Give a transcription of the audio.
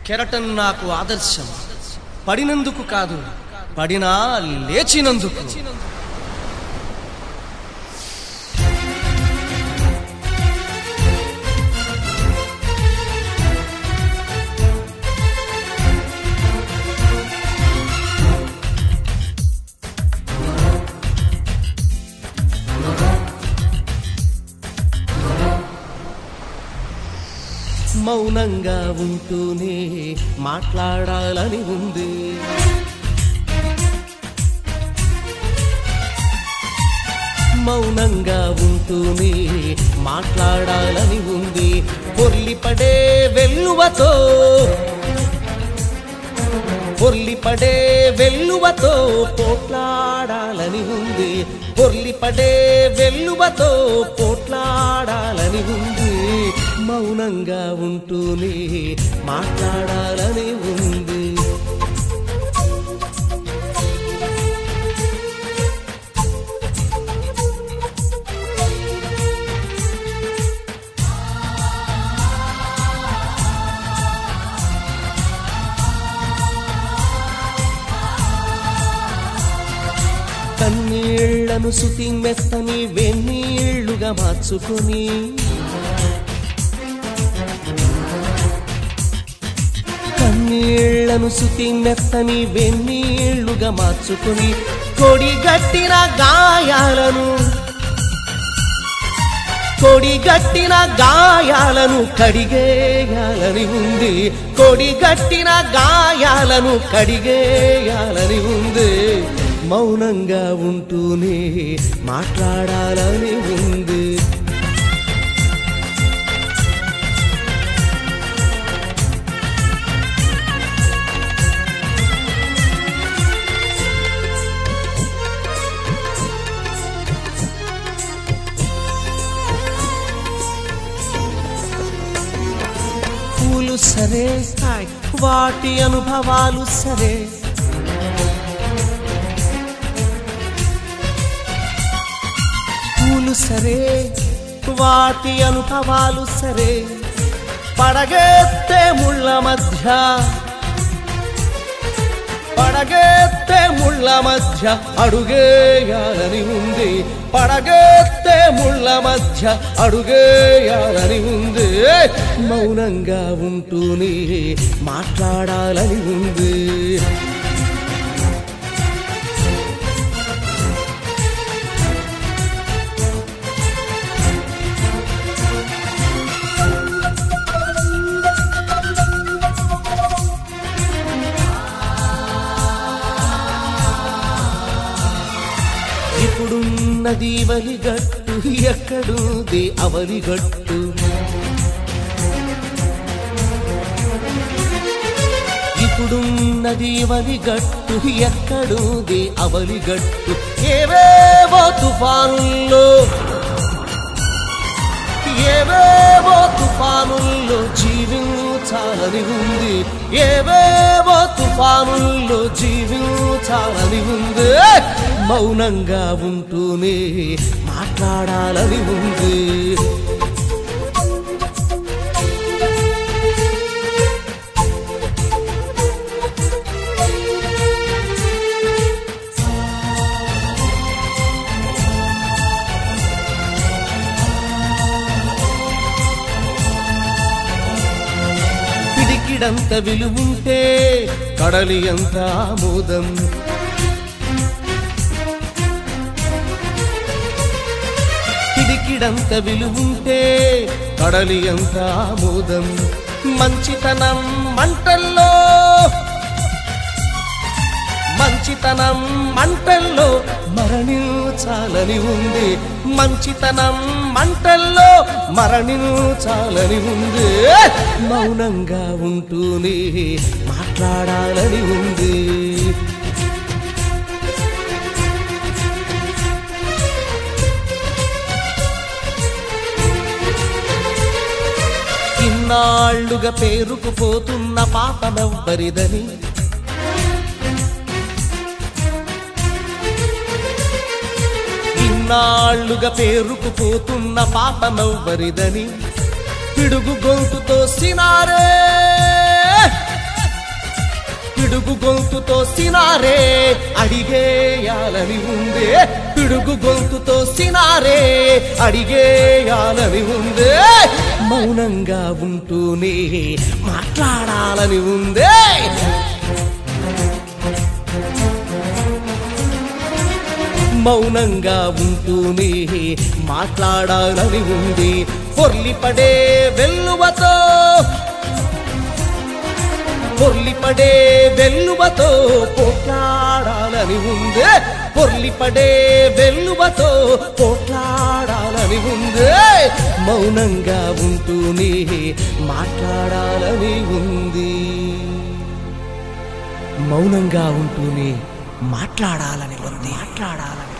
కెరటం నాకు ఆదర్శం పడినందుకు కాదు పడినా లేచినందుకు మౌనంగా ఉంటూనే మాట్లాడాలని ఉంది మౌనంగా ఉంటూనే మాట్లాడాలని ఉంది పొర్లిపడే వెల్లువతో పొర్లిపడే వెల్లువతో పోట్లాడాలని ఉంది పొర్లిపడే వెల్లువతో పోట్లాడాలని ఉంది మౌనంగా ఉంటూనే మాట్లాడాలని ఉంది కన్నీళ్లను శుతి మెత్తని వెన్నీళ్లుగా మార్చుకొని కన్నీళ్లను శుతి మెత్తని వెన్నీళ్లుగా మార్చుకొని కొడిగట్టిన గాయాలను కొడిగట్టిన గాయాలను కడిగేయాలని ఉంది కొడిగట్టిన గాయాలను కడిగేయాలని ఉంది మౌనంగా ఉంటూనే మాట్లాడాలని ఉంది పూలు సరే వాటి అనుభవాలు సరే పూలు సరే వాటి అనుభవాలు సరే పడగెత్తే ముళ్ళ మధ్య పడగెత్తే ముళ్ళ మధ్య అడుగేయాలని ఉంది పడగెత్తే ముళ్ళ మధ్య అడుగేయాలని ఉంది మౌనంగా ఉంటూనే మాట్లాడాలని ఉంది ఇప్పుడున్నది వలిగట్టు ఎక్కడుంది అవలిగట్టు ఇప్పుడున్నది వలిగట్టు ఎక్కడుంది అవలిగట్టు ఏవేవో తుఫానుల్లో ఏవేవో తుఫానుల్లో జీవించాలని ఉంది ఏవేవో తుఫానుల్లో జీవించాలని ఉంది మౌనంగా ఉంటూనే మాట్లాడాలని ఉంది పిడికిడంత విలువుంటే కడలి ఎంత ఆమోదం పిడికిడంత విలువుంటే కడలి ఎంత ఆమోదం మంచితనం మంటల్లో మంచితనం మంటల్లో మరణించాలని ఉంది మంచితనం మంటల్లో మరణించాలని ఉంది మౌనంగా ఉంటూనే మాట్లాడాలని ఉంది ఇన్నాళ్లుగా పేరుకుపోతున్న పాపమెవ్వరిదని ఇన్నాళ్లుగా పేరుకుపోతున్న పాపమెవ్వరిదని పిడుగు గొంతుతో సినారే పిడుగు గొంతుతో సినారే అడిగేయాలని ఉందే పిడుగు గొంతుతో సినారే అడిగేయాలని ఉందే మౌనంగా ఉంటూనే మాట్లాడాలని ఉందే మౌనంగా ఉంటూనే మాట్లాడాలని ఉంది పొర్లిపడే వెల్లువతో పొర్లిపడే వెల్లువతో పోట్లాడాలని ఉందే పొర్లిపడే వెల్లువతో పోట్లాడాలని ఉందే మౌనంగా ఉంటూనే మాట్లాడాలని ఉంది మౌనంగా ఉంటూనే మాట్లాడాలని ఉంది మాట్లాడాలని